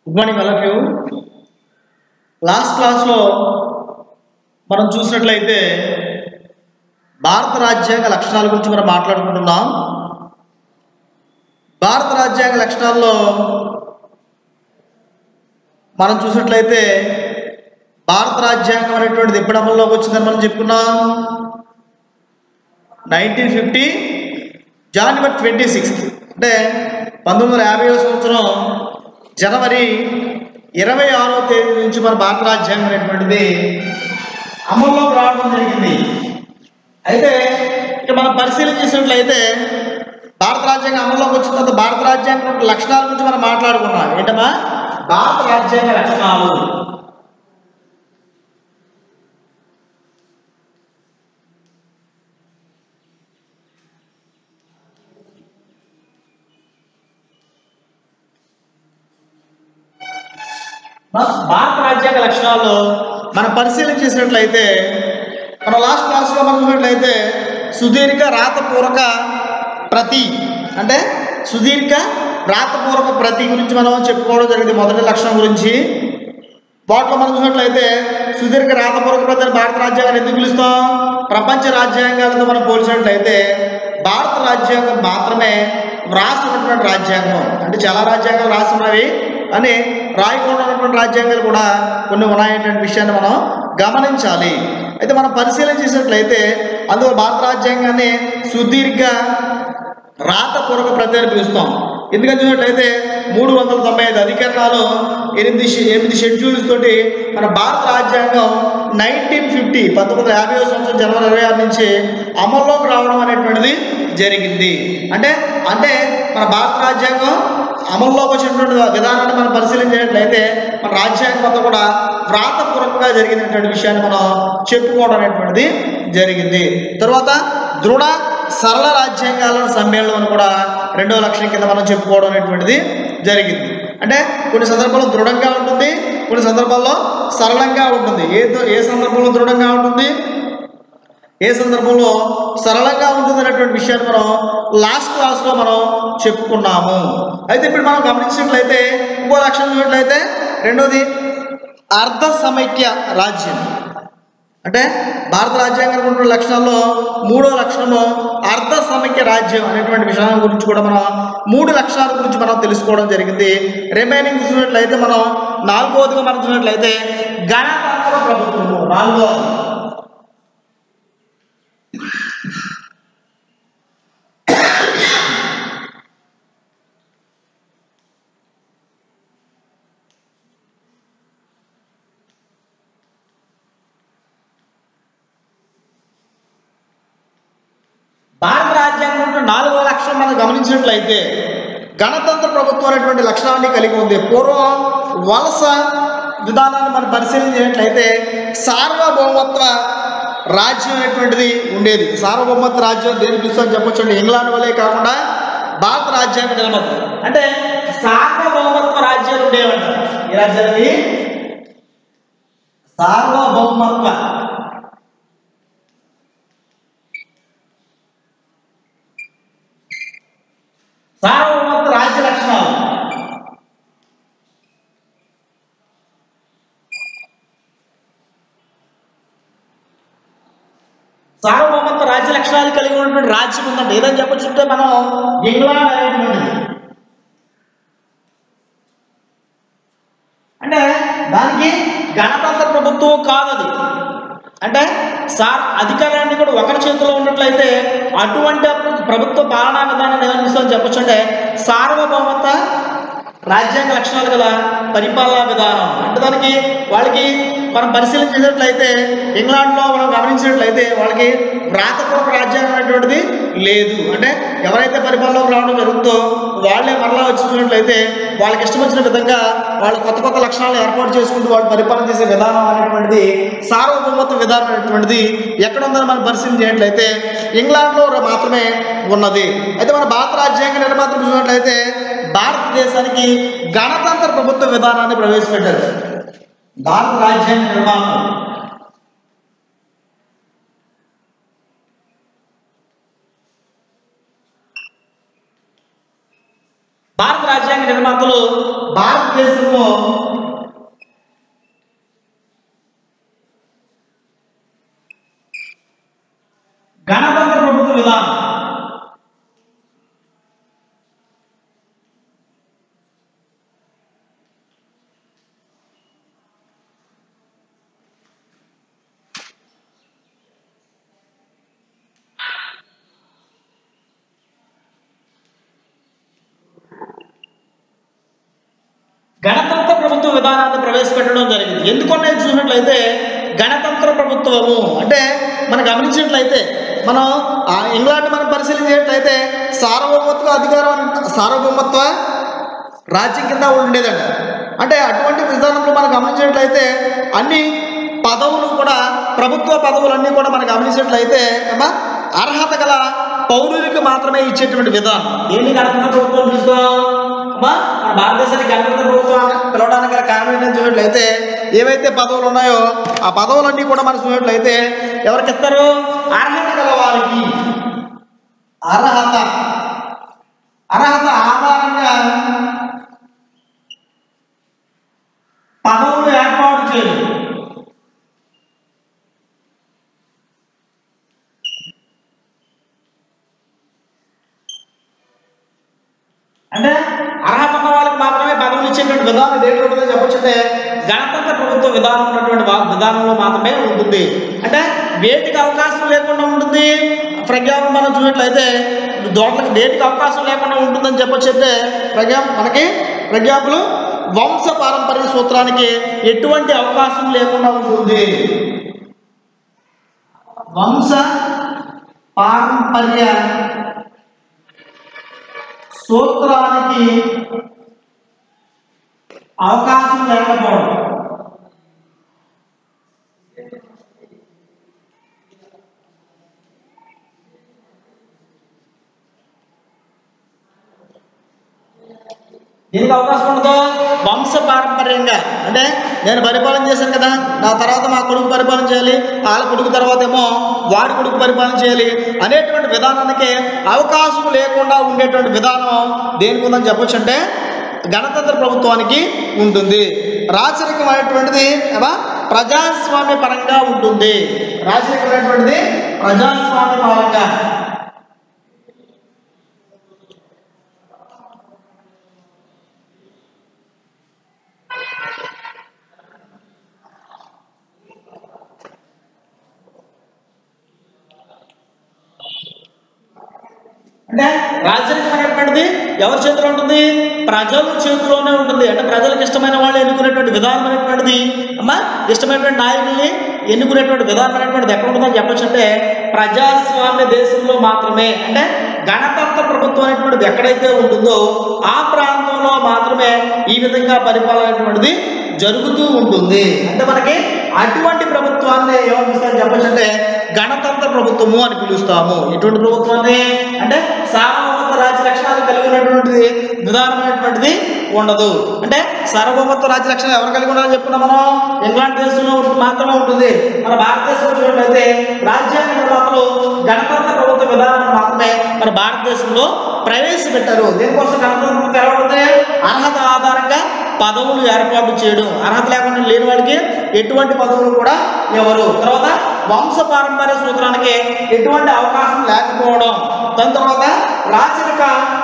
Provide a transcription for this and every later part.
Good morning all of you last క్లాస్లో మనం చూసినట్లయితే భారత రాజ్యాంగ లక్షణాల గురించి మనం మాట్లాడుకుంటున్నాం భారత రాజ్యాంగ లక్షణాల్లో మనం చూసినట్లయితే భారత రాజ్యాంగం అనేటువంటిది ఎప్పుడు అమల్లోకి వచ్చిందని మనం చెప్పుకున్నాం nineteen fifty January twenty sixth అంటే పంతొమ్మిది వందల యాభై సంవత్సరం జనవరి ఇరవై ఆరో తేదీ నుంచి మన భారత రాజ్యాంగం అనేటువంటిది అమల్లోకి రావడం జరిగింది అయితే ఇక మనం పరిశీలన చేసినట్లయితే భారత రాజ్యాంగం అమల్లోకి వచ్చిన తర్వాత భారత రాజ్యాంగం యొక్క లక్షణాల గురించి మనం మాట్లాడుకున్నాం ఏంటమ్మా భారత రాజ్యాంగ లక్షణాలు మన భారత రాజ్యాంగ లక్షణాల్లో మనం పరిశీలన చేసినట్లయితే మన లాస్ట్ క్లాస్లో మనం చూసినట్లయితే సుదీర్ఘ రాతపూర్వక ప్రతి అంటే సుదీర్ఘ రాతపూర్వక ప్రతి గురించి మనం చెప్పుకోవడం జరిగింది మొదటి లక్షణం గురించి వాటిలో మనం చూసినట్లయితే సుదీర్ఘ రాతపూర్వక ప్రతి అని భారత రాజ్యాంగాన్ని ఎందుకు పిలుస్తాం ప్రపంచ రాజ్యాంగాలతో మనం పోల్చినట్లయితే భారత రాజ్యాంగం మాత్రమే వ్రాసినటువంటి రాజ్యాంగం అంటే చాలా రాజ్యాంగాలు రాస్తున్నవి అని రాయకుండా ఉన్నటువంటి రాజ్యాంగాలు కూడా కొన్ని ఉన్నాయనేటువంటి విషయాన్ని మనం గమనించాలి అయితే మనం పరిశీలన చేసినట్లయితే అందులో భారత రాజ్యాంగాన్ని సుదీర్ఘ రాతపూర్వక ప్రతి అని పిలుస్తాం ఎందుకని చూసినట్లయితే మూడు వందల తొంభై ఐదు అధికరణాలు ఎనిమిది షె- ఎనిమిది షెడ్యూల్స్ తోటి మన భారత రాజ్యాంగం నైన్టీన్ ఫిఫ్టీ పంతొమ్మిది వందల యాభై సంవత్సరం జనవరి ఇరవై ఆరు నుంచి అమల్లోకి రావడం అనేటువంటిది జరిగింది అంటే అంటే మన భారత రాజ్యాంగం అమల్లోకి వచ్చినటువంటి విధానాన్ని మనం పరిశీలించినట్లయితే మన రాజ్యాంగం అంతా కూడా వ్రాతపూర్వకంగా జరిగినటువంటి విషయాన్ని మనం చెప్పుకోవడం అనేటువంటిది జరిగింది తర్వాత దృఢ సరళ రాజ్యాంగాల సమ్మేళనం అని కూడా రెండో లక్షణం కింద మనం చెప్పుకోవడం అనేటువంటిది జరిగింది అంటే కొన్ని సందర్భాల్లో దృఢంగా ఉంటుంది కొన్ని సందర్భాల్లో సరళంగా ఉంటుంది ఏ ఏ సందర్భంలో దృఢంగా ఉంటుంది ఏ సందర్భంలో సరళంగా ఉంటుంది అనేటువంటి విషయాన్ని మనం లాస్ట్ క్లాస్లో మనం చెప్పుకున్నాము అయితే ఇప్పుడు మనం గమనించినట్లయితే ఇంకో లక్షణం చూసినట్లయితే రెండోది అర్ధ సమైక్య రాజ్యం అంటే భారత రాజ్యాంగం ఉన్న లక్షణాల్లో మూడో లక్షణము అర్ధ సమైక్య రాజ్యం అనేటువంటి విషయాల గురించి కూడా మనం మూడు లక్షణాల గురించి మనం తెలుసుకోవడం జరిగింది రిమైనింగ్ చూసినట్లయితే మనం నాలుగవదిగా మనం చూసినట్లయితే గణతంత్ర ప్రభుత్వము నాలుగవది భారత రాజ్యాంగం ఉన్న నాలుగో లక్షణం మనం గమనించినట్లయితే గణతంత్ర ప్రభుత్వం అనేటువంటి లక్షణాన్ని కలిగి ఉంది పూర్వం వలస విధానాన్ని మనం పరిశీలించినట్లయితే సార్వభౌమత్వ రాజ్యం అనేటువంటిది ఉండేది సార్వభౌమత్వ రాజ్యం దేని పిలుస్తామని చెప్పొచ్చు అంటే ఇంగ్లాండ్ వల్లే కాకుండా భారత రాజ్యాంగ నిర్మాత అంటే సార్వభౌమత్వ రాజ్యాలు ఉండేవంట ఈ రాజ్యాలవి సార్వభౌమత్వ సార్వభౌమత్వ రాజ్య లక్షణాలు సార్వభౌమత్వ రాజ్య లక్షణాలు కలిగి ఉన్నటువంటి రాజ్యం ఉందండి ఏదని చెప్పొచ్చుంటే మనం ఇంగ్లాండ్ అనేటువంటిది అంటే దానికి గణతంత్ర ప్రభుత్వం కాదు అది అంటే సార్ అధికారాన్ని కూడా ఒకరి చేతిలో ఉన్నట్లయితే అటువంటి ప్రభుత్వ పాలనా విధానం ఏమనిపిస్తుందని చెప్పొచ్చు అంటే సార్వభౌమత రాజ్యాంగ లక్షణాలు గల పరిపాలనా విధానం అంటే దానికి వాళ్ళకి మనం పరిశీలించినట్లయితే ఇంగ్లాండ్లో మనం గమనించినట్లయితే వాళ్ళకి వ్రాతపూర్వక రాజ్యాంగం అనేటువంటిది లేదు అంటే ఎవరైతే పరిపాలనలోకి రావడం జరుగుతుందో వాళ్ళే మరలా వచ్చినట్లయితే వాళ్ళకి ఇష్టం వచ్చిన విధంగా వాళ్ళు కొత్త కొత్త లక్షణాలను ఏర్పాటు చేసుకుంటూ వాళ్ళు పరిపాలన చేసే విధానం అనేటువంటిది సార్వభౌమత్వ విధానం అనేటువంటిది ఎక్కడ ఉందని మనం పరిశీలించినట్లయితే ఇంగ్లాండ్లో మాత్రమే ఉన్నది అయితే మన భారత రాజ్యాంగ నిర్మాత చూసినట్లయితే భారతదేశానికి గణతంత్ర ప్రభుత్వ విధానాన్ని ప్రవేశపెట్టారు భారత రాజ్యాంగ నిర్మాణం భారత రాజ్యాంగ నిర్మాతలు భారతదేశంలో గణతంత్ర ప్రభుత్వ విధానం గణతంత్ర ప్రభుత్వ విధానాన్ని ప్రవేశపెట్టడం జరిగింది ఎందుకన్నా చూసినట్లయితే గణతంత్ర ప్రభుత్వము అంటే మనం గమనించినట్లయితే మనం ఆ ఇంగ్లాండ్ మనం పరిశీలించినట్లయితే సార్వభౌమత్వ అధికారం అంట- సార్వభౌమత్వ రాజ్యం కింద ఉండేదండి అంటే అటువంటి విధానంలో మనం గమనించినట్లయితే అన్ని పదవులు కూడా ప్రభుత్వ పదవులన్నీ కూడా మనం గమనించినట్లయితే ఏమా అర్హత గల పౌరులకు మాత్రమే ఇచ్చేటువంటి విధానం దేన్ని గణతంత్ర ప్రభుత్వం పిలుస్తాం అమ్మా మన భారతదేశానికి గణతంత్ర ప్రభుత్వం పిలవడానికి గల కారణం ఏంటని చూసినట్లయితే ఏవైతే పదవులు ఉన్నాయో ఆ పదవులన్నీ కూడా మనం చూసినట్లయితే ఎవరికి ఇస్తారు అర్హత గల వారికి అర్హత అర్హత ఆధారంగా పదవులు ఏర్పాటు చేయడం అంటే అర్హత ఉన్న వాళ్ళకి మాత్రమే పదవులు ఇచ్చేటువంటి విధానం దేంట్లో ఉంటుందో చెప్పొచ్చంటే గణతంత్ర ప్రభుత్వ విధానం ఉన్నటువంటి వా- విధానంలో మాత్రమే ఉంటుంది అంటే వేటికి అవకాశం లేకుండా ఉంటుంది ఫర్ ఎగ్జాంపుల్ మనం చూసినట్లయితే దోటలకు వేటికి అవకాశం లేకుండా ఉంటుందని చెప్పొచ్చు అంటే ఫర్ ఎగ్జాంపుల్ మనకి ఫర్ ఎగ్జాంపుల్ వంశ పారంపర్య సూత్రానికి ఎటువంటి అవకాశం లేకుండా ఉంటుంది వంశ పారంపర్య సూత్రానికి అవకాశం లేకపోవడం దీనికి అవకాశం ఉండదు వంశ పారంపర్యంగా అంటే నేను పరిపాలన చేశాను కదా నా తర్వాత మా కొడుకు పరిపాలన చేయాలి వాళ్ళ కొడుకు తర్వాత ఏమో వాడి కొడుకు పరిపాలన చేయాలి అనేటువంటి విధానానికి అవకాశం లేకుండా ఉండేటువంటి విధానం దేనికి ఉందని చెప్పొచ్చు అంటే గణతంత్ర ప్రభుత్వానికి ఉంటుంది రాచరికమైనటువంటిది ఏమా ప్రజాస్వామ్య పరంగా ఉంటుంది రాచరికమైనటువంటిది ప్రజాస్వామ్య పరంగా అంటే రాజరికం అనేటువంటిది ఎవరి చేతిలో ఉంటుంది ప్రజల చేతిలోనే ఉంటుంది అంటే ప్రజలకు ఇష్టమైన వాళ్ళు ఎన్నుకునేటువంటి విధానం అనేటువంటిది అమ్మా ఇష్టమైనటువంటి నాయకుల్ని ఎన్నుకునేటువంటి విధానం అనేటువంటిది ఎక్కడ ఉంటుందని చెప్పొచ్చు అంటే ప్రజాస్వామ్య దేశంలో మాత్రమే అంటే గణతంత్ర ప్రభుత్వం అనేటువంటిది ఎక్కడైతే ఉంటుందో ఆ ప్రాంతంలో మాత్రమే ఈ విధంగా పరిపాలన అనేటువంటిది జరుగుతూ ఉంటుంది అంటే మనకి అటువంటి ప్రభుత్వాన్ని ఏమనిపిస్తారని చెప్పొచ్చు అంటే గణతంత్ర ప్రభుత్వము అని పిలుస్తాము ఎటువంటి ప్రభుత్వాన్ని అంటే సార్వభౌమత్వ రాజ్య లక్షణాలు కలిగి ఉన్నటువంటిది విధానమైనటువంటిది ఉండదు అంటే సార్వభౌమత్వ రాజ్య లక్షణాలు ఎవరు కలిగి ఉండాలని చెప్పుకున్నాం మనం ఇంగ్లాండ్ దేశంలో ఉంటుంది- మాత్రమే ఉంటుంది మన భారతదేశంలో చూసినట్లయితే రాజ్యాంగ నిర్మాతలు గణతంత్ర ప్రభుత్వ విధానాన్ని మాత్రమే మన భారతదేశంలో ప్రవేశపెట్టారు దీనికోసం గణతంత్ర ప్రభుత్వం ఎలా ఉంటుంది అర్హత ఆధారంగా పదవులు ఏర్పాటు చేయడం అర్హత లేకుండా లేని వాడికి ఎటువంటి పదవులు కూడా ఎవరు తర్వాత వంశ పారంపర్య సూత్రానికి ఎటువంటి అవకాశం లేకపోవడం దాని తర్వాత రాచరిక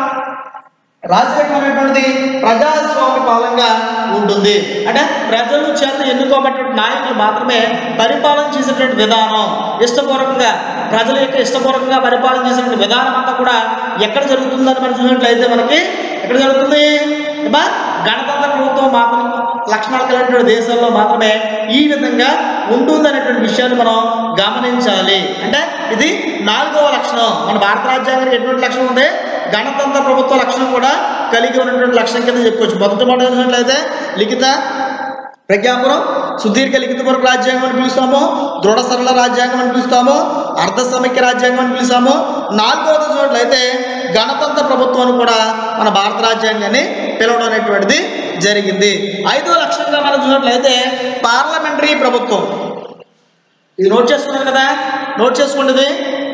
రాజరికం అనేటువంటిది ప్రజాస్వామ్య పాలనగా ఉంటుంది అంటే ప్రజలు చేత ఎన్నుకోబడినటువంటి నాయకులు మాత్రమే పరిపాలన చేసేటువంటి విధానం ఇష్టపూర్వకంగా ప్రజల యొక్క ఇష్టపూర్వకంగా పరిపాలన చేసేటువంటి విధానం అంతా కూడా ఎక్కడ జరుగుతుందని మనం చూసినట్లయితే మనకి ఎక్కడ జరుగుతుంది ఏమా? గణతంత్ర ప్రభుత్వం మాత్రం లక్షణాలు కలిగినటువంటి దేశాల్లో మాత్రమే ఈ విధంగా ఉంటుంది అనేటువంటి విషయాన్ని మనం గమనించాలి అంటే ఇది నాలుగవ లక్షణం మన భారత రాజ్యాంగానికి ఎటువంటి లక్షణం ఉంది గణతంత్ర ప్రభుత్వ లక్షణం కూడా కలిగి ఉన్నటువంటి లక్షణం కింద చెప్పుకోవచ్చు మొదటి మాట చూసినట్లయితే లిఖిత ప్రజ్ఞాపురం సుదీర్ఘ లిఖితపూర్వక రాజ్యాంగం అని పిలుస్తాము దృఢ సరళ రాజ్యాంగం అని పిలుస్తాము అర్ధ సమైక్య రాజ్యాంగం అని పిలుస్తాము నాలుగవది చూసినట్లయితే గణతంత్ర ప్రభుత్వాన్ని కూడా మన భారత రాజ్యాంగాన్ని పిలవడం అనేటువంటిది జరిగింది ఐదో లక్షణంగా మనం చూసినట్లయితే పార్లమెంటరీ ప్రభుత్వం ఇది నోట్ చేసుకున్నారు కదా నోట్ చేసుకోండి ఇది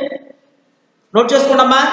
నోట్ చేసుకోండి అమ్మా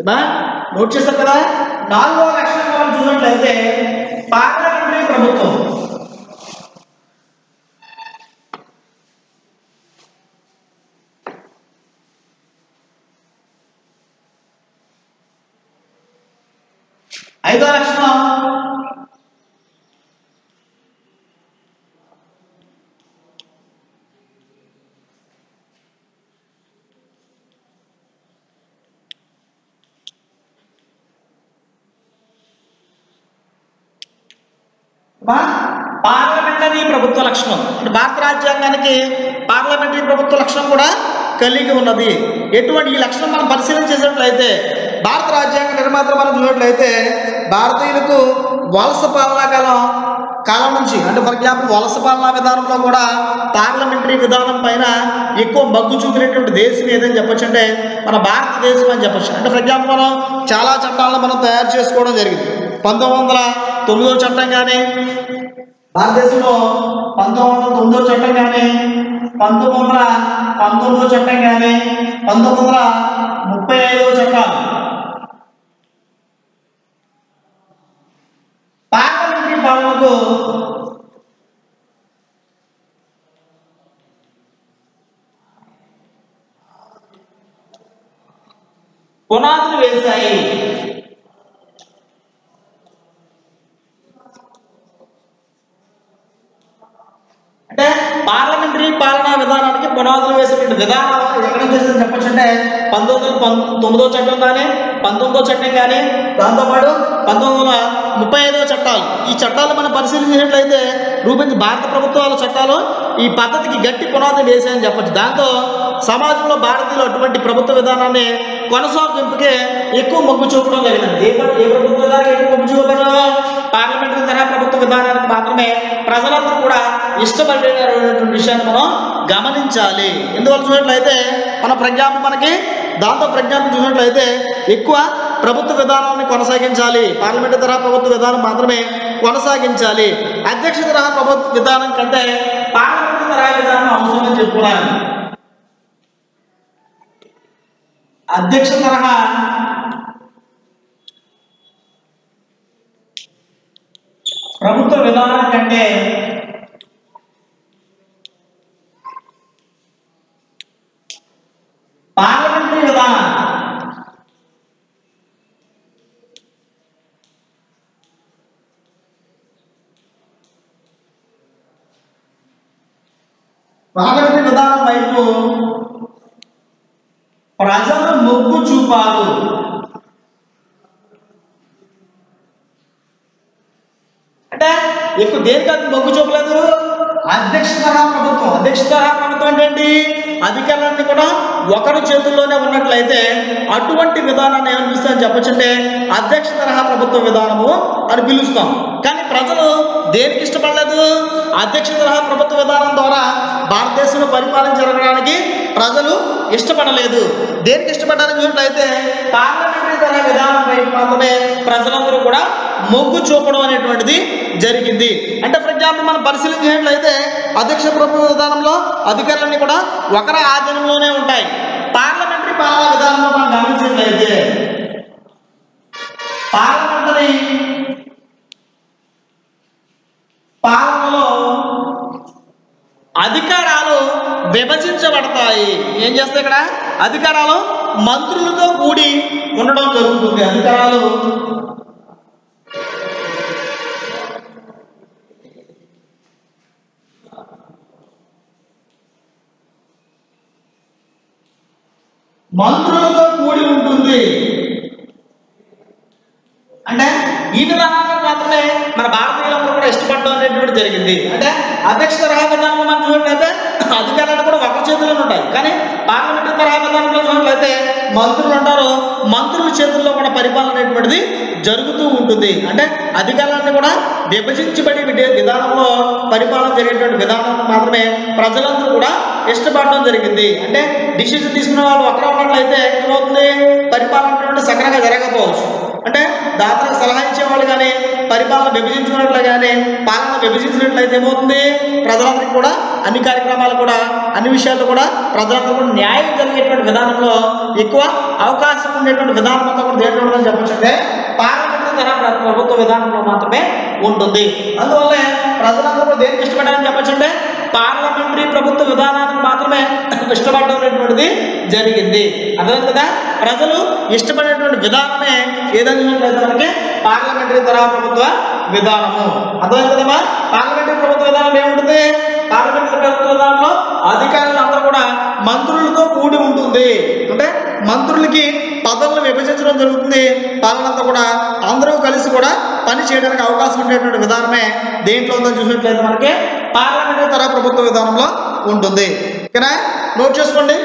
ఓకేనా నోట్ చేశారు కదా నాలుగవ లక్షణం మనం చూసినట్లయితే పార్లమెంటరీ ప్రభుత్వం ఐదో లక్షణం మా పార్లమెంటరీ ప్రభుత్వ లక్షణం అంటే భారత రాజ్యాంగానికి పార్లమెంటరీ ప్రభుత్వ లక్షణం కూడా కలిగి ఉన్నది ఎటువంటి ఈ లక్షణం మనం పరిశీలన చేసినట్లయితే భారత రాజ్యాంగ నిర్మాతలు మనం చూసినట్లయితే భారతీయులకు వలస పాలనా కాలం కాలం నుంచి అంటే ఫర్ ఎగ్జాంపుల్ వలస పాలనా విధానంలో కూడా పార్లమెంటరీ విధానం పైన ఎక్కువ మగ్గు చూపినటువంటి దేశం ఏదని చెప్పొచ్చు అంటే మన భారతదేశం అని చెప్పొచ్చు అంటే ఫర్ ఎగ్జాంపుల్ మనం చాలా చట్టాలను మనం తయారు చేసుకోవడం జరిగింది పంతొమ్మిది వందల తొమ్మిదో చట్టం కానీ భారతదేశంలో పంతొమ్మిది వందల తొమ్మిదో చట్టం కానీ పంతొమ్మిది వందల పంతొమ్మిదో చట్టం కానీ పంతొమ్మిది వందల ముప్పై ఐదో చట్టాలు పార్లమెంటరీ పాలనకు పునాదులు వేశాయి అంటే పార్లమెంటరీ పాలనా విధానానికి పునాదులు వేసినటువంటి విధానం ఎక్కడ చేసింది చెప్పచ్చు అంటే పంతొమ్మిది వందల పం- తొమ్మిదో చట్టం కానీ పంతొమ్మిదో చట్టం కానీ దాంతోపాటు పంతొమ్మిది వందల ముప్పై ఐదవ చట్టాలు ఈ చట్టాలు మనం పరిశీలించినట్లయితే రూపొంది భారత ప్రభుత్వాల చట్టాలు ఈ పద్ధతికి గట్టి పునాది వేసాయని చెప్పచ్చు దాంతో సమాజంలో భారతీయులు అటువంటి ప్రభుత్వ విధానాన్ని కొనసాగింపుకే ఎక్కువ మొగ్గు చూపడం జరిగింది ఏ ప్ర- ఏ ప్రభుత్వ విధానానికి ఎక్కువ మొగ్గు చూపడం పార్లమెంటరీ తరహా ప్రభుత్వ విధానానికి మాత్రమే ప్రజలందరూ కూడా ఇష్టపడేటటువంటి విషయాన్ని మనం గమనించాలి ఎందువల్ల చూసినట్లయితే మన ప్రజ్ఞాపం మనకి దాంతో ప్రజ్ఞాపం చూసినట్లయితే ఎక్కువ ప్రభుత్వ విధానాన్ని కొనసాగించాలి పార్లమెంటు తరహా ప్రభుత్వ విధానం మాత్రమే కొనసాగించాలి అధ్యక్ష తరహా ప్రభుత్వ విధానం కంటే పార్లమెంటు తరహా విధానం అవసరమని చెప్పుకోవాలి అధ్యక్ష తరహా ప్రభుత్వ విధానం కంటే పార్లమెంటరీ విధానం పార్లమెంటరీ విధానం వైపు ప్రజలు మొగ్గు చూపారు అంటే ఎక్కువ దేనికి అది మొగ్గు చూపలేదు అధ్యక్ష తరహా ప్రభుత్వం అధ్యక్ష తరహా ప్రభుత్వం అంటే ఏంటి అధికారాన్ని కూడా ఒకరి చేతుల్లోనే ఉన్నట్లయితే అటువంటి విధానాన్ని ఏమని పిలుస్తామని చెప్పొచ్చు అంటే అధ్యక్ష తరహా ప్రభుత్వ విధానము అని పిలుస్తాం కానీ ప్రజలు దేనికి ఇష్టపడలేదు అధ్యక్ష తరహా ప్రభుత్వ విధానం ద్వారా భారతదేశంలో పరిపాలన జరగడానికి ప్రజలు ఇష్టపడలేదు దేనికి ఇష్టపడ్డారని చూసినట్లయితే పార్లమెంటరీ తరహా విధానం వైపు మాత్రమే ప్రజలందరూ కూడా మొగ్గు చూపడం అనేటువంటిది జరిగింది అంటే ఫర్ ఎగ్జాంపుల్ మనం పరిశీలించినట్లయితే అధ్యక్ష ప్రభుత్వ విధానంలో అధికారులన్నీ కూడా ఒకరి ఆధీనంలోనే ఉంటాయి పార్లమెంటరీ పాలనా విధానంలో మనం గమనించినట్లయితే పార్లమెంటరీ పాలనలో అధికారాలు విభజించబడతాయి ఏం చేస్తాయి ఇక్కడ అధికారాలు మంత్రులతో కూడి ఉండడం జరుగుతుంది అధికారాలు మంత్రులతో కూడి ఉంటుంది అంటే ఈ విధానాన్ని మాత్రమే మన భారతీయులందరూ కూడా ఇష్టపడడం అనేటువంటి జరిగింది అంటే అధ్యక్ష తరహా విధానంలో మనం చూసినట్లయితే అధికారాలు కూడా ఒకరి చేతుల్లో ఉంటాయి కానీ పార్లమెంటు తరహా విధానంలో చూసినట్లయితే మంత్రులు ఉంటారు మంత్రుల చేతుల్లో కూడా పరిపాలన అనేటువంటిది జరుగుతూ ఉంటుంది అంటే అధికారాన్ని కూడా విభజించబడి విడే విధానంలో పరిపాలన జరిగేటువంటి విధానం మాత్రమే ప్రజలందరూ కూడా ఇష్టపడడం జరిగింది అంటే డిసిషన్ తీసుకునే వాళ్ళు ఒకరే ఉన్నట్లయితే ఏమవుతుంది పరిపాలన అనేటువంటి సక్రమంగా జరగకపోవచ్చు అంటే దాతలకు సలహా ఇచ్చేవాళ్ళు కానీ పరిపాలన విభజించుకున్నట్లు కానీ పాలన విభజించినట్లయితే ఏమవుతుంది ప్రజలందరికీ కూడా అన్ని కార్యక్రమాలు కూడా అన్ని విషయాల్లో కూడా ప్రజలందరూ కూడా న్యాయం జరిగేటువంటి విధానంలో ఎక్కువ అవకాశం ఉండేటువంటి విధానం అంతా కూడా దేంట్లో ఉంటుందని చెప్పొచ్చు అంటే పార్లమెంటరీ తరహా ప్ర- ప్రభుత్వ విధానంలో మాత్రమే ఉంటుంది అందువల్ల ప్రజలందరూ కూడా దేనికి ఇష్టపడారని చెప్పొచ్చు అంటే పార్లమెంటరీ ప్రభుత్వ విధానానికి మాత్రమే ఇష్టపడడం అనేటువంటిది జరిగింది అర్థమైంది కదా ప్రజలు ఇష్టపడేటువంటి విధానమే ఏదైనా మనకి పార్లమెంటరీ తరహా ప్రభుత్వ విధానము అర్థమైంది కదమ్మా పార్లమెంటరీ ప్రభుత్వ విధానం ఏముంటుంది పార్లమెంటరీ ప్రభుత్వ విధానంలో అధికారులు అందరూ కూడా మంత్రులతో కూడి ఉంటుంది అంటే మంత్రులకి పదవులను విభజించడం జరుగుతుంది పాలనంతా కూడా అందరూ కలిసి కూడా పని చేయడానికి అవకాశం ఉండేటువంటి విధానమే దేంట్లో ఉందో చూసినట్లయితే మనకి పార్లమెంటరీ తరహా ప్రభుత్వ విధానంలో ఉంటుంది ఓకేనా నోట్ చేసుకోండి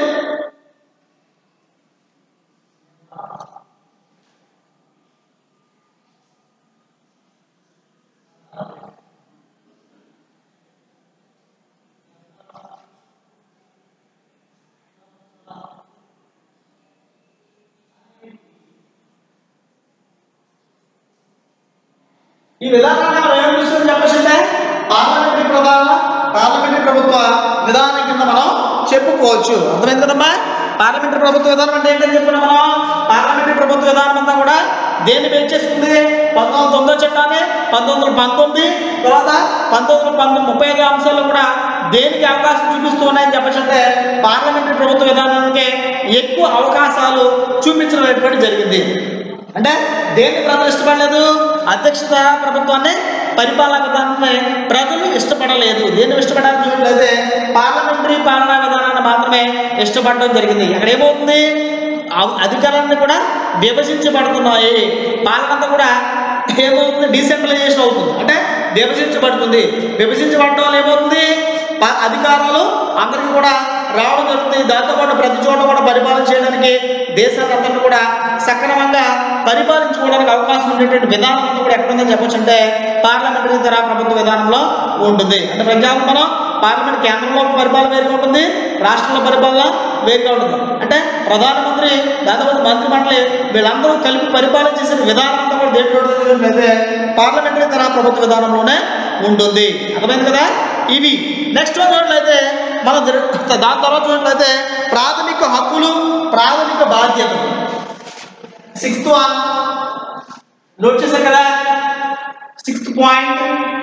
ఈ విధానాన్ని మనం ఏం చూసుకుని చెప్పేసింటే పార్లమెంటరీ ప్రధాన పార్లమెంటరీ ప్రభుత్వ విధానం కింద మనం చెప్పుకోవచ్చు అర్థమైంది కదమ్మా పార్లమెంటరీ ప్రభుత్వ విధానం అంటే ఏంటని చెప్పుకున్నాం మనం పార్లమెంటరీ ప్రభుత్వ విధానం అంతా కూడా దేన్ని బేస్ చేసుకుంది పంతొమ్మిది వందల తొమ్మిదో చట్టాన్ని పంతొమ్మిది వందల పంతొమ్మిది తర్వాత పంతొమ్మిది వందల పంతొమ్మిది ముప్పై ఐదు అంశాలు కూడా దేనికి అవకాశం చూపిస్తూ ఉన్నాయని చెప్పచ్చు అంటే పార్లమెంటరీ ప్రభుత్వ విధానానికి ఎక్కువ అవకాశాలు చూపించడం అనేటువంటి జరిగింది అంటే దేన్ని ప్రజలు ఇష్టపడలేదు అధ్యక్షత ప్రభుత్వాన్ని పరిపాలనా విధానాన్ని ప్రజలు ఇష్టపడలేదు దేన్ని ఇష్టపడాలని చూడలేదే పార్లమెంటరీ పాలనా విధానాన్ని మాత్రమే ఇష్టపడడం జరిగింది అక్కడ ఏమవుతుంది అవ్- అధికారాన్ని కూడా విభజించబడుతున్నాయి పాలన అంతా కూడా ఏమవుతుంది డీసెంట్రలైజేషన్ అవుతుంది అంటే విభజించబడుతుంది విభజించబడడం వల్ల ఏమవుతుంది ప- అధికారాలు అందరికీ కూడా రావడం జరుగుతుంది దాంతోపాటు ప్రతి చోట కూడా పరిపాలన చేయడానికి దేశాన్ని అంతా కూడా సక్రమంగా పరిపాలించుకోవడానికి అవకాశం ఉండేటువంటి విధానం అంతా కూడా ఎక్కడ ఉందని చెప్పొచ్చు అంటే పార్లమెంటరీ తరహా ప్రభుత్వ విధానంలో ఉంటుంది అంటే ఫర్ ఎగ్జాంపుల్ మనం పార్లమెంట్ కేంద్రంలో పరిపాలన వేరుగా ఉంటుంది రాష్ట్రంలో పరిపాలన వేరుగా ఉంటుంది అంటే ప్రధానమంత్రి దాదాపు మంత్రి మండలి వీళ్ళందరూ కలిపి పరిపాలన చేసే విధానం అంతా కూడా దేంట్లో అయితే పార్లమెంటరీ తరహా ప్రభుత్వ విధానంలోనే ఉంటుంది అర్థమైంది కదా ఇవి నెక్స్ట్ చూసినట్లయితే మనం జరి- దాని తర్వాత చూసినట్లయితే ప్రాథమిక హక్కులు ప్రాథమిక బాధ్యతలు సిక్స్త్ వన్ నోట్ చేశారు కదా సిక్స్త్ పాయింట్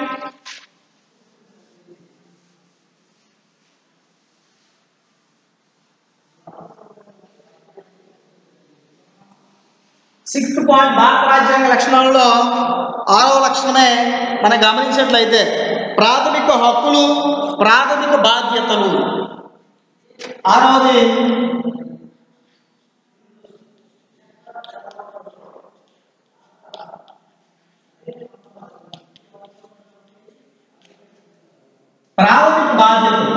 సిక్స్త్ పాయింట్ భారత రాజ్యాంగ లక్షణాలలో ఆరవ లక్షణమే మనం గమనించినట్లయితే ప్రాథమిక హక్కులు ప్రాథమిక బాధ్యతలు ఆరవది ప్రాథమిక బాధ్యతలు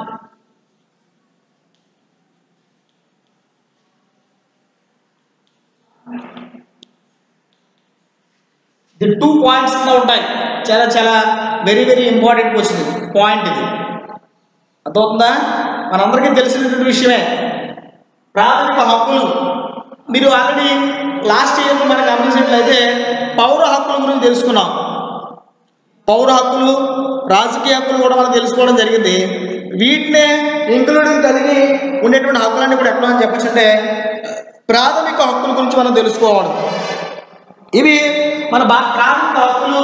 ది టూ పాయింట్స్ కింద ఉంటాయి చాలా చాలా very very important question point ఇది అర్థమవుతుందా మనందరికీ తెలిసినటువంటి విషయమే ప్రాథమిక హక్కులు మీరు ఆల్రెడీ లాస్ట్ ఇయర్ మనం గమనించినట్లయితే పౌర హక్కుల గురించి తెలుసుకున్నాం పౌర హక్కులు రాజకీయ హక్కులు కూడా మనం తెలుసుకోవడం జరిగింది వీటినే ఇంక్లూడింగ్ కలిగి ఉండేటువంటి హక్కులన్నీ కూడా ఎట్లా అని చెప్పచ్చు అంటే ప్రాథమిక హక్కుల గురించి మనం తెలుసుకోవాలి ఇవి మన బా ప్రాథమిక హక్కులు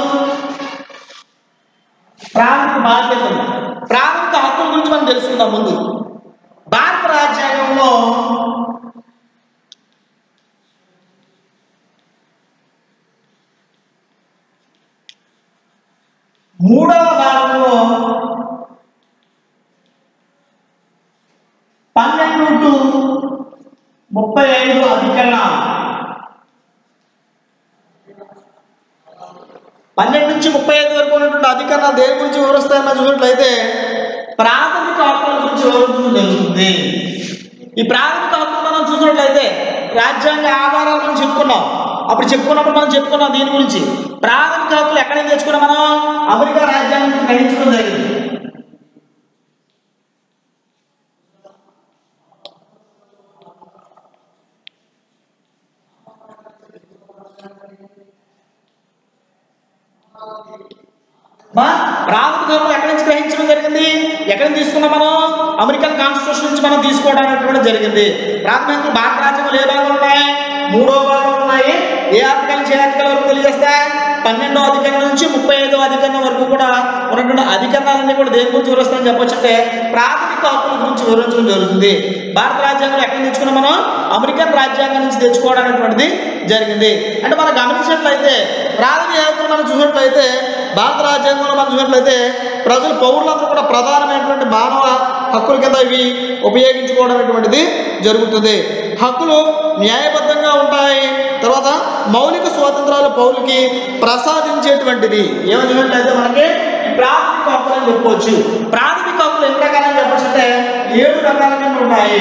ప్రాథమిక బాధ్యతలు ప్రాథమిక హక్కుల గురించి మనం తెలుసుకుందాం ముందు భారత రాజ్యాంగంలో మూడవ భాగంలో పన్నెండు టు ముప్పై ఐదు అధికరణాలు పన్నెండు నుంచి ముప్పై ఐదు వరకు ఉన్నటువంటి అధికరణాలు దేని గురించి వివరిస్తాయన్న చూసినట్లయితే ప్రాథమిక హక్కుల గురించి వివరించడం జరుగుతుంది ఈ ప్రాథమిక హక్కులు మనం చూసినట్లయితే రాజ్యాంగ ఆధారాల గురించి చెప్పుకున్నాం అప్పుడు చెప్పుకున్నప్పుడు మనం చెప్పుకున్నాం దీని గురించి ప్రాథమిక హక్కులు ఎక్కడ నుంచి తెచ్చుకున్నాం మనం అమెరికా రాజ్యాంగం నుంచి గ్రహించడం జరిగింది మా ప్రాథమిక హక్కులు ఎక్కడి నుంచి గ్రహించడం జరిగింది ఎక్కడి నుంచి తీసుకున్నాం మనం అమెరికన్ కాన్స్టిట్యూషన్ నుంచి మనం తీసుకోవడం అనేటువంటి జరిగింది ప్రాథమిక హక్కులు భారత రాజ్యాంగంలో ఏ భాగంలో ఉన్నాయి మూడో భాగంలో ఉన్నాయి ఏ ఆర్టికల్ నుంచి ఏ ఆర్టికల్ వరకు తెలియజేస్తాయి పన్నెండో అధికరణం నుంచి ముప్పై ఐదో అధికరణం వరకు కూడా ఉన్నటువంటి అధికరణాలన్నీ కూడా దేని గురించి వివరిస్తామని చెప్పొచ్చు అంటే ప్రాథమిక హక్కుల గురించి వివరించడం జరుగుతుంది భారత రాజ్యాంగంలో ఎక్కడ తెచ్చుకున్నాం మనం అమెరికన్ రాజ్యాంగం నుంచి తెచ్చుకోవడం అనేటువంటిది జరిగింది అంటే మనం గమనించినట్లయితే ప్రాథమిక హక్కులు మనం చూసినట్లయితే భారత రాజ్యాంగంలో మనం చూసినట్లయితే ప్రజలు పౌరులందరూ కూడా ప్రధానమైనటువంటి మానవ హక్కుల కింద ఇవి ఉపయోగించుకోవడం అనేటువంటిది జరుగుతుంది హక్కులు న్యాయబద్ధంగా ఉంటాయి తర్వాత మౌలిక స్వాతంత్రాలు పౌరులకి ప్రసాదించేటువంటిది ఏమని చూసినట్లయితే మనకి ఈ ప్రాథమిక హక్కులు అని చెప్పుకోవచ్చు ప్రాథమిక హక్కులు ఎన్ని రకాలని చెప్పొచ్చు అంటే ఏడు రకాల కింద ఉన్నాయి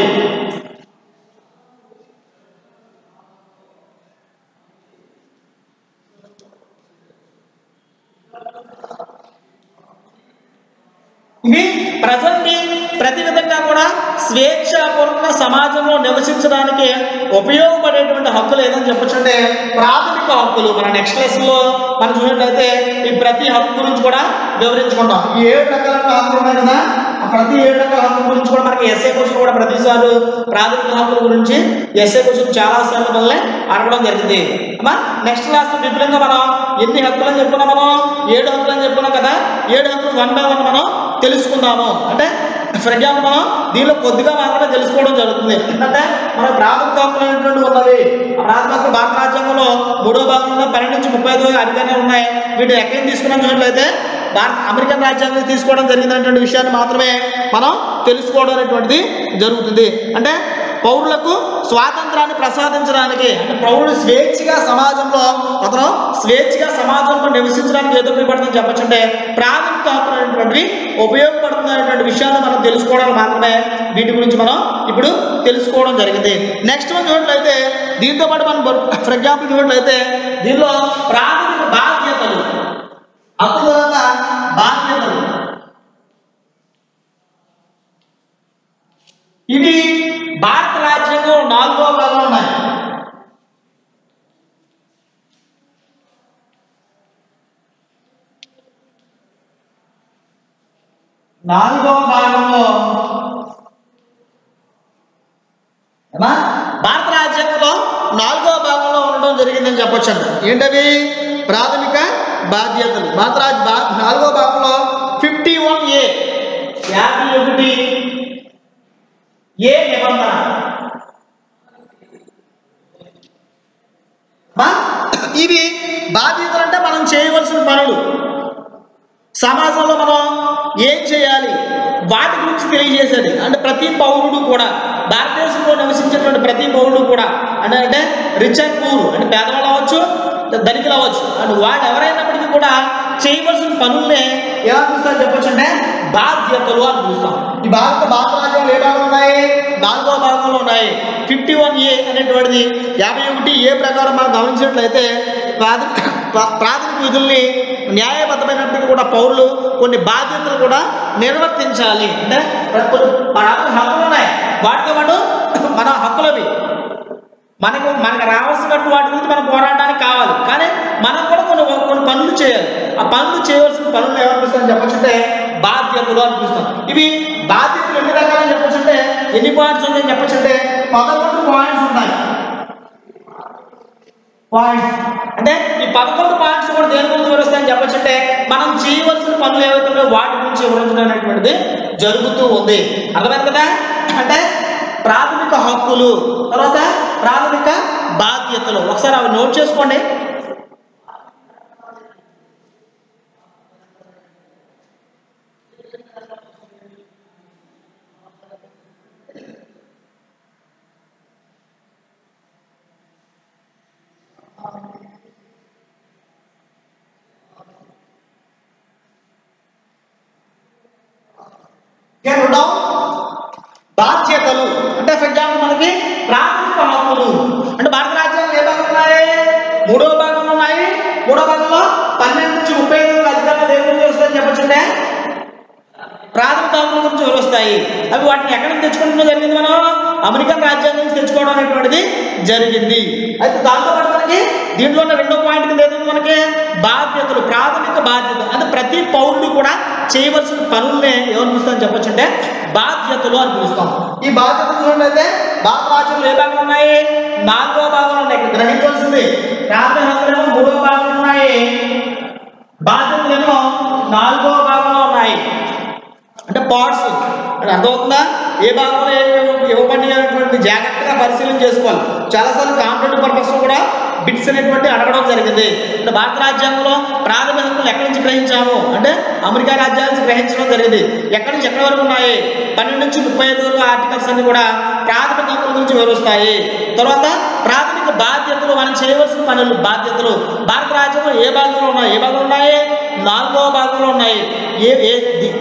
ఇవి ప్రజల్ని ప్రతి విధంగా కూడా స్వేచ్ఛాపూర్వక సమాజంలో నివసించడానికి ఉపయోగపడేటువంటి హక్కులు ఏదని చెప్పొచ్చు అంటే ప్రాథమిక హక్కులు మన నెక్స్ట్ లెసన్లో మనం చూసినట్లయితే ఈ ప్రతి హక్కు గురించి కూడా వివరించుకుంటాం ఈ ఏడు రకాల హక్కులు ఉన్నాయి కదా ఆ ప్రతి ఏడు రకాల హక్కుల గురించి కూడా మనకి ఎస్ఏ క్వశ్చన్ కూడా ప్రతిసారి ప్రాథమిక హక్కుల గురించి ఎస్ఏ క్వశ్చన్ చాలా సార్లు మనల్ని అడగడం జరిగింది అమ్మా నెక్స్ట్ క్లాస్ విపులంగా మనం ఎన్ని హక్కులు అని చెప్పుకున్నాం మనం ఏడు హక్కులు అని చెప్పుకున్నాం కదా ఏడు హక్కులు వన్ బై వన్ మనం తెలుసుకుందాము అంటే ఫర్ ఎగ్జాంపుల్ మనం దీనిలో కొద్దిగా మాత్రమే తెలుసుకోవడం జరుగుతుంది ఎందుకంటే మన ప్రాథమిక హక్కులు అనేటువంటి ఉన్నవి ఆ ప్రాథమిక హక్కులు భారత రాజ్యాంగంలో మూడో భాగంలో పన్నెండు నుంచి ముప్పై ఐదు అధికారులు ఉన్నాయి వీటిని ఎక్కడి నుంచి తీసుకున్నాం చూసినట్లయితే భారత అమెరికన్ రాజ్యాంగం తీసుకోవడం జరిగిందనేటువంటి విషయాన్ని మాత్రమే మనం తెలుసుకోవడం అనేటువంటిది జరుగుతుంది అంటే పౌరులకు స్వాతంత్రాన్ని ప్రసాదించడానికి అంటే పౌరుడు స్వేచ్ఛగా సమాజంలో అతను స్వేచ్ఛగా సమాజంలో నివసించడానికి ఏదో ఉపయోగపడుతుందని చెప్పచ్చు అంటే ప్రాథమిక హక్కులు అనేటువంటివి ఉపయోగపడుతుంది అనేటువంటి విషయాన్ని మనం తెలుసుకోవడానికి మాత్రమే వీటి గురించి మనం ఇప్పుడు తెలుసుకోవడం జరిగింది నెక్స్ట్ వన్ చూసినట్లయితే దీంతో పాటు మనం ఫర్ ఎగ్జాంపుల్ చూసినట్లయితే దీనిలో ప్రాథమిక బాధ్యతలు హక్కుల తర్వాత బాధ్యతలు ఇవి భారత రాజ్యాంగం నాలుగో భాగంలో ఉన్నాయి నాలుగవ భాగంలో ఏమా? భారత రాజ్యాంగంలో నాలుగవ భాగంలో ఉండడం జరిగిందని చెప్పొచ్చు అంట ఏంటవి ప్రాథమిక బాధ్యతలు భారత రాజ్య భా- నాలుగవ భాగంలో ఫిఫ్టీ వన్ ఏ యాభై ఒకటి ఏ నిబంధన మా? ఇవి బాధ్యతలు అంటే మనం చేయవలసిన పనులు సమాజంలో మనం ఏం చేయాలి వాటి గురించి తెలియజేసేది అంటే ప్రతి పౌరుడు కూడా భారతదేశంలో నివసించేటువంటి ప్రతి పౌరుడు కూడా అంటే అంటే రిచ్ అండ్ పూర్ అంటే పేదవాళ్ళు అవ్వచ్చు ధనికులు అవ్వచ్చు అండ్ వాడు ఎవరైనప్పటికీ కూడా చేయవలసిన పనుల్నే ఎలా పిలుస్తారు చెప్పొచ్చు అంటే బాధ్యతలు అని పిలుస్తాం ఈ భారత భారత రాజ్యంలో ఏ భాగంలో ఉన్నాయి నాలుగో భాగంలో ఉన్నాయి ఫిఫ్టీ వన్ ఏ అనేటువంటిది యాభై ఒకటి ఏ ప్రకారం మనం గమనించినట్లయితే ప్రాథమిక ప్రా- ప్రాథమిక విధుల్ని న్యాయబద్ధమైనప్పటికీ కూడా పౌరులు కొన్ని బాధ్యతలు కూడా నిర్వర్తించాలి అంటే కొన్ని మన హక్కులు ఉన్నాయి వాటితో పాటు మన హక్కులవి మనకు మనకు రావాల్సినటువంటి వాటి గురించి మనం పోరాడడానికి కావాలి కానీ మనం కూడా కొన్ని కొన్ని పనులు చేయాలి ఆ పనులు చేయవలసిన పనులు ఏమనిపిస్తామని చెప్పొచ్చుంటే బాధ్యతలు అనిపిస్తాం ఇవి బాధ్యతలు ఎన్ని రకాలని చెప్పొచ్చుంటే ఎన్ని పాయింట్స్ ఉన్నాయని చెప్పొచ్చుంటే పదకొండు పాయింట్స్ ఉన్నాయి పాయింట్స్ అంటే ఈ పదకొండు పాయింట్స్ కూడా దేని గురించి వివరిస్తాయని చెప్పొచ్చుంటే మనం చేయవలసిన పనులు ఏవైతే ఉన్నాయో వాటి గురించి వివరించడం అనేటువంటిది జరుగుతూ ఉంది అర్థమైంది కదా అంటే ప్రాథమిక హక్కులు తర్వాత ప్రాథమిక బాధ్యతలు ఒకసారి అవి నోట్ చేసుకోండి Can you down? బాధ్యతలు అంటే ఫర్ ఎగ్జాంపుల్ మనకి ప్రాథమిక హక్కులు అంటే భారత రాజ్యాంగం ఏ భాగంలో ఉన్నాయి మూడో భాగంలో ఉన్నాయి మూడో భాగంలో పన్నెండు నుంచి ముప్పై ఐదు అధికారులు దేని గురించి వస్తాయని చెప్పొచ్చుంటే ప్రాథమిక హక్కుల గురించి వివరిస్తాయి అవి వాటిని ఎక్కడ నుంచి తెచ్చుకోవడం జరిగింది మనం అమెరికన్ రాజ్యాంగం నుంచి తెచ్చుకోవడం అనేటువంటిది జరిగింది అయితే దాంతో పాటు మనకి దీంట్లో ఉన్న రెండో పాయింట్ కింద ఏదైంది మనకి బాధ్యతలు ప్రాథమిక బాధ్యత అంటే ప్రతి ప్రతి పౌరుడు కూడా చేయవలసిన పనుల్ని ఏమని పిలుస్తామని చెప్పొచ్చు అంటే బాధ్యతలు అని పిలుస్తాం ఈ బాధ్యతలు చూడండి భారత రాజ్యంలో ఏ భాగంలో ఉన్నాయి నాలుగో భాగంలో ఉన్నాయి ఇక్కడ గ్రహించవలసింది ప్రాథమిక హక్కులేమో మూడో భాగంలో ఉన్నాయి బాధ్యతలేమో నాలుగో భాగంలో ఉన్నాయి అంటే పార్ట్స్ అంటే అర్థమవుతుందా ఏ భాగంలో ఏమి ఇవ్వబడి అనేటువంటి జాగ్రత్తగా పరిశీలన చేసుకోవాలి చాలాసార్లు కాంపిటేటివ్ పర్పస్ కూడా బిట్స్ అనేటువంటి అడగడం జరిగింది అంటే భారత రాజ్యాంగంలో ప్రాథమిక హక్కులు ఎక్కడి నుంచి గ్రహించాము అంటే అమెరికా రాజ్యాల నుంచి గ్రహించడం జరిగింది ఎక్కడి నుంచి ఎక్కడి వరకు ఉన్నాయి పన్నెండు నుంచి ముప్పై ఐదు వరకు ఆర్టికల్స్ అన్ని కూడా ప్రాథమిక హక్కుల గురించి వివరిస్తాయి తర్వాత ప్రాథమిక బాధ్యతలు మనం చేయవలసిన పనులు బాధ్యతలు భారత రాజ్యంలో ఏ భాగంలో ఉన్నాయి ఏ భాగంలో ఉన్నాయి నాలుగవ భాగంలో ఉన్నాయి ఏ ఏ ది-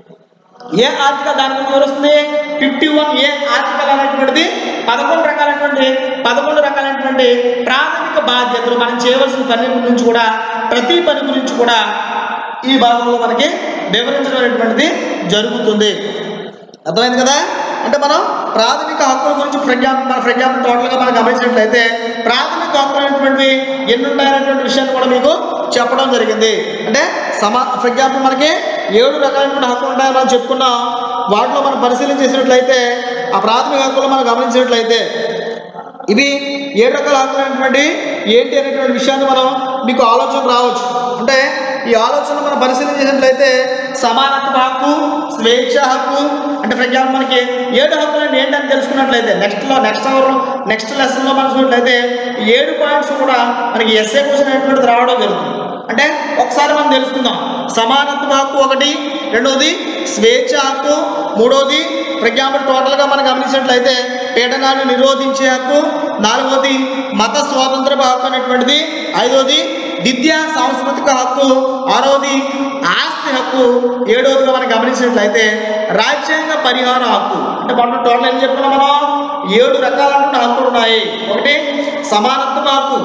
ఏ ఆర్టికల్ దాని గురించి వివరిస్తుంది ఫిఫ్టీ వన్ ఏ ఆర్టికల్ అనేటువంటిది పదకొండు రకాలైనటువంటి పదకొండు రకాలైనటువంటి ప్రాథమిక బాధ్యతలు మనం చేయవలసిన పని గురించి కూడా ప్రతి పని గురించి కూడా ఈ భాగంలో మనకి వివరించడం అనేటువంటిది జరుగుతుంది అర్థమైంది కదా అంటే మనం ప్రాథమిక హక్కుల గురించి ఫర్ ఎగ్జాంపుల్ మన ఫర్ ఎగ్జాంపుల్ టోటల్గా మనం గమనించినట్లయితే ప్రాథమిక హక్కులు అనేటువంటివి ఎన్ని ఉన్నాయనేటువంటి విషయాన్ని కూడా మీకు చెప్పడం జరిగింది అంటే సమా ఫర్ ఎగ్జాంపుల్ మనకి ఏడు రకాలైనటువంటి హక్కులు ఉన్నాయని మనం చెప్పుకున్నాం వాటిలో మనం పరిశీలన చేసినట్లయితే ఆ ప్రాథమిక హక్కులు మనం గమనించినట్లయితే ఇవి ఏడు రకాల హక్కులు అనేటువంటి ఏంటి అనేటువంటి విషయాన్ని మనం మీకు ఆలోచన రావచ్చు అంటే ఈ ఆలోచన మనం పరిశీలన చేసినట్లయితే సమానత్వ హక్కు స్వేచ్ఛ హక్కు అంటే ఫర్ ఎగ్జాంపుల్ మనకి ఏడు హక్కులు అంటే ఏంటని తెలుసుకున్నట్లయితే నెక్స్ట్లో నెక్స్ట్ అవర్ నెక్స్ట్ లెసన్లో మనం చూసినట్లయితే ఈ ఏడు పాయింట్స్ కూడా మనకి ఎస్ఏ క్వశ్చన్ అనేటువంటిది రావడం జరుగుతుంది అంటే ఒకసారి మనం తెలుసుకుందాం సమానత్వ హక్కు ఒకటి రెండవది స్వేచ్ఛ హక్కు మూడవది ఫర్ ఎగ్జాంపుల్ టోటల్గా మనం గమనించినట్లయితే పీడనాన్ని నిరోధించే హక్కు నాలుగవది మత స్వాతంత్ర హక్కు అనేటువంటిది ఐదవది విద్యా సాంస్కృతిక హక్కు ఆరవది ఆస్తి హక్కు ఏడవదిగా మనం గమనించినట్లయితే రాజ్యాంగ పరిహార హక్కు అంటే మనం టోటల్ ఏం చెప్పుకున్నాం మనం ఏడు రకాలైన హక్కులు ఉన్నాయి ఒకటి సమానత్వ హక్కు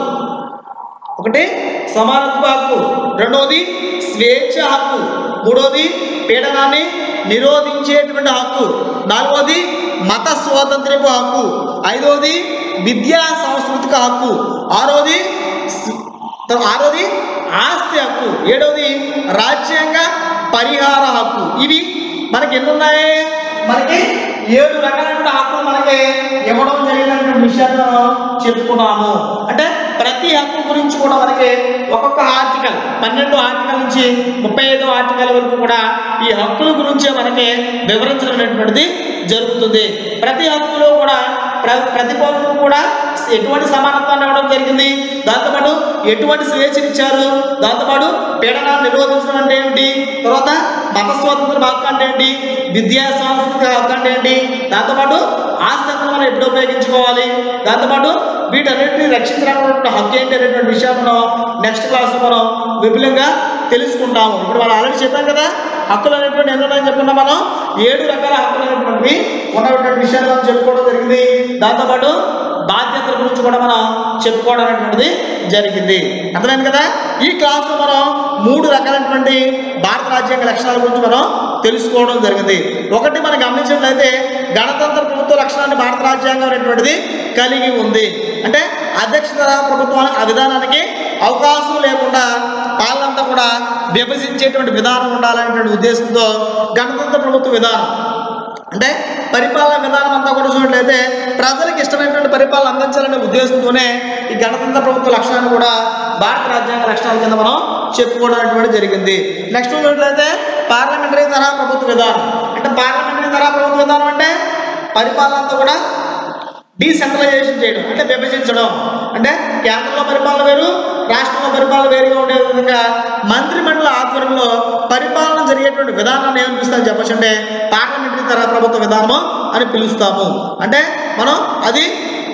ఒకటి సమానత్వ హక్కు రెండవది స్వేచ్ఛ హక్కు మూడవది పీడనాన్ని నిరోధించేటువంటి హక్కు నాలుగవది మత స్వాతంత్ర్యపు హక్కు ఐదవది విద్యా సాంస్కృతిక హక్కు ఆరవది స్- తర్వా- ఆరవది ఆస్తి హక్కు ఏడవది రాజ్యాంగ పరిహార హక్కు ఇవి మనకి ఎన్ని ఉన్నాయి మనకి ఏడు రకాలైన హక్కులు మనకి ఇవ్వడం జరిగినటువంటి విషయాన్ని మనం చెప్పుకున్నాము అంటే ప్రతి హక్కు గురించి కూడా మనకి ఒక్కొక్క ఆర్టికల్ పన్నెండు ఆర్టికల్ నుంచి ముప్పై ఐదో ఆర్టికల్ వరకు కూడా ఈ హక్కుల గురించే మనకి వివరించడం అనేటువంటిది జరుగుతుంది ప్రతి హక్కులో కూడా ప్ర ప్రతి పౌరులకు కూడా ఎటువంటి సమానత్వాన్ని ఇవ్వడం జరిగింది దాంతోపాటు ఎటువంటి స్వేచ్ఛనిచ్చారు దాంతోపాటు పీడనాన్ని నిరోధించడం అంటే ఏమిటి తర్వాత మత స్వాతంత్ర హక్కు అంటే ఏంటి విద్యా సాంస్కృతిక హక్కు అంటే ఏంటి దాంతోపాటు ఆస్తి హక్కును మనం ఎప్పుడు ఉపయోగించుకోవాలి దాంతోపాటు వీటన్నిటిని రక్షించడానికి హక్కు ఏంటి అనేటువంటి విషయాన్ని మనం నెక్స్ట్ క్లాస్లో మనం విపులంగా తెలుసుకుంటాము ఇప్పుడు మనం ఆల్రెడీ చెప్పాం కదా హక్కులు అనేటువంటి ఎన్ని ఉన్నాయని చెప్పుకున్నాం మనం ఏడు రకాల హక్కులు అనేటువంటివి ఉన్నటువంటి విషయాన్ని మనం చెప్పుకోవడం జరిగింది దాంతోపాటు బాధ్యతల గురించి కూడా మనం చెప్పుకోవడం అనేటువంటిది జరిగింది అర్థమైంది కదా ఈ క్లాస్లో మనం మూడు రకాలైనటువంటి భారత రాజ్యాంగ లక్షణాల గురించి మనం తెలుసుకోవడం జరిగింది ఒకటి మనం గమనించినట్లయితే గణతంత్ర ప్రభుత్వ లక్షణాన్ని భారత రాజ్యాంగం అనేటువంటిది కలిగి ఉంది అంటే అధ్యక్ష తరహా ప్రభుత్వానికి ఆ విధానానికి అవకాశం లేకుండా పాలన అంతా కూడా విభజించేటువంటి విధానం ఉండాలనేటువంటి ఉద్దేశంతో గణతంత్ర ప్రభుత్వ విధానం అంటే పరిపాలన విధానం అంతా కూడా చూసినట్లయితే ప్రజలకు ఇష్టమైనటువంటి పరిపాలన అందించాలనే ఉద్దేశంతోనే ఈ గణతంత్ర ప్రభుత్వ లక్షణాన్ని కూడా భారత రాజ్యాంగ లక్షణాల కింద మనం చెప్పుకోవడం అనేటువంటి జరిగింది నెక్స్ట్ చూసినట్లయితే పార్లమెంటరీ తరహా ప్రభుత్వ విధానం అంటే పార్లమెంటరీ తరహా ప్రభుత్వ విధానం అంటే పరిపాలన అంతా కూడా డీసెంట్రలైజేషన్ చేయడం అంటే విభజించడం అంటే కేంద్రంలో పరిపాలన వేరు రాష్ట్రంలో పరిపాలన వేరుగా ఉండే విధంగా మంత్రిమండలి ఆధ్వర్యంలో పరిపాలన జరిగేటువంటి విధానాన్ని ఏమనిపిస్తామని చెప్పచ్చు అంటే పార్లమెంటరీ తరహా ప్రభుత్వ విధానము అని పిలుస్తాము అంటే మనం అది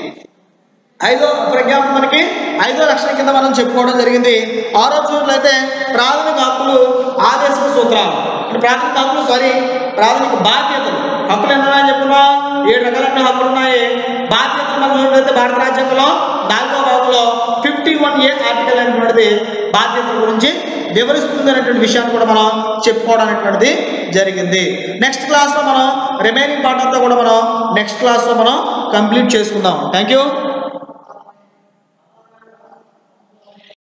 ఐదో ఫర్ ఎగ్జాంపుల్ మనకి ఐదో లక్షల కింద మనం చెప్పుకోవడం జరిగింది ఆరో చూసినట్లయితే ప్రాథమిక హక్కులు ఆదేశ సూత్రాలు అంటే ప్రాథమిక హక్కులు సారీ ప్రాథమిక బాధ్యతలు హక్కులు ఎన్ని ఉన్నాయని చెప్పుకున్నాం ఏడు రకాలైన హక్కులు ఉన్నాయి బాధ్యతలు మనం చూసినట్లయితే భారత రాజ్యాంగంలో నాలుగో భాగంలో ఫిఫ్టీ వన్ ఏ ఆర్టికల్ అనేటువంటిది బాధ్యతల గురించి వివరిస్తుంది అనేటువంటి విషయాన్ని కూడా మనం చెప్పుకోవడం అనేటువంటిది జరిగింది నెక్స్ట్ క్లాస్లో మనం రిమైనింగ్ పార్ట్ అంతా కూడా మనం నెక్స్ట్ క్లాస్లో మనం కంప్లీట్ చేసుకుందాం థ్యాంక్ యూ